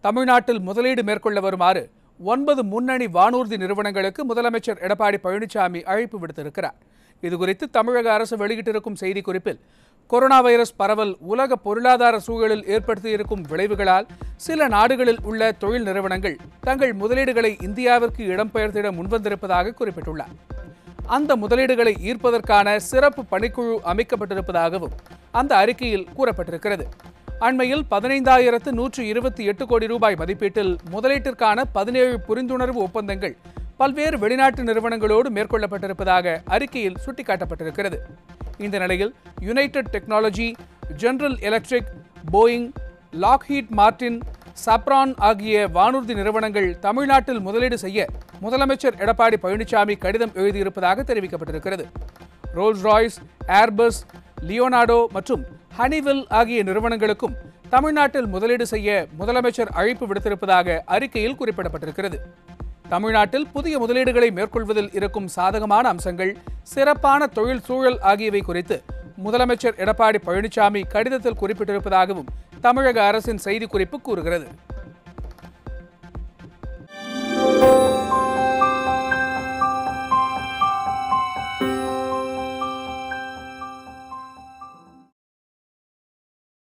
தமிழ்நாட்டில் முதலீடு மேற்கொள்ள வருமாறு ஒன்பது முன்னணி வானூர்தி நிறுவனங்களுக்கு முதலமைச்சர் எடப்பாடி பழனிசாமி அழைப்பு விடுத்திருக்கிறார் இதுகுறித்து தமிழக அரசு வெளியிட்டிருக்கும் செய்திக்குறிப்பில் கொரோனா வைரஸ் பரவல் உலக பொருளாதார சூழலில் ஏற்படுத்தியிருக்கும் விளைவுகளால் சில நாடுகளில் உள்ள தொழில் நிறுவனங்கள் தங்கள் முதலீடுகளை இந்தியாவிற்கு இடம்பெயர்த்திட முன்வந்திருப்பதாக குறிப்பிட்டுள்ளார் அந்த முதலீடுகளை ஈர்ப்பதற்கான சிறப்பு பணிக்குழு அமைக்கப்பட்டிருப்பதாகவும் அந்த அறிக்கையில் கூறப்பட்டிருக்கிறது அண்மையில் பதினைந்தாயிரத்து நூற்று இருபத்தி எட்டு கோடி ரூபாய் மதிப்பீட்டில் முதலீட்டிற்கான பதினேழு புரிந்துணர்வு ஒப்பந்தங்கள் பல்வேறு வெளிநாட்டு நிறுவனங்களோடு மேற்கொள்ளப்பட்டிருப்பதாக அறிக்கையில் சுட்டிக்காட்டப்பட்டிருக்கிறது இந்த நிலையில் United Technology General Electric Boeing Lockheed Martin Safran ஆகிய வானூர்தி நிறுவனங்கள் தமிழ்நாட்டில் முதலீடு செய்ய முதலமைச்சர் எடப்பாடி பழனிசாமி கடிதம் எழுதியிருப்பதாக தெரிவிக்கப்பட்டிருக்கிறது ரோல்ஸ் ராய்ஸ் ஏர்பஸ் லியோனார்டோ மற்றும் ஹனிவெல் ஆகிய நிறுவனங்களுக்கும் தமிழ்நாட்டில் முதலீடு செய்ய முதலமைச்சர் அழைப்பு விடுத்திருப்பதாக அறிக்கையில் குறிப்பிடப்பட்டிருக்கிறது தமிழ்நாட்டில் புதிய முதலீடுகளை மேற்கொள்வதில் இருக்கும் சாதகமான அம்சங்கள் சிறப்பான தொழில் சூழல் ஆகியவை குறித்து முதலமைச்சர் எடப்பாடி பழனிசாமி கடிதத்தில் குறிப்பிட்டிருப்பதாகவும் தமிழக அரசின் செய்திக்குறிப்பு கூறுகிறது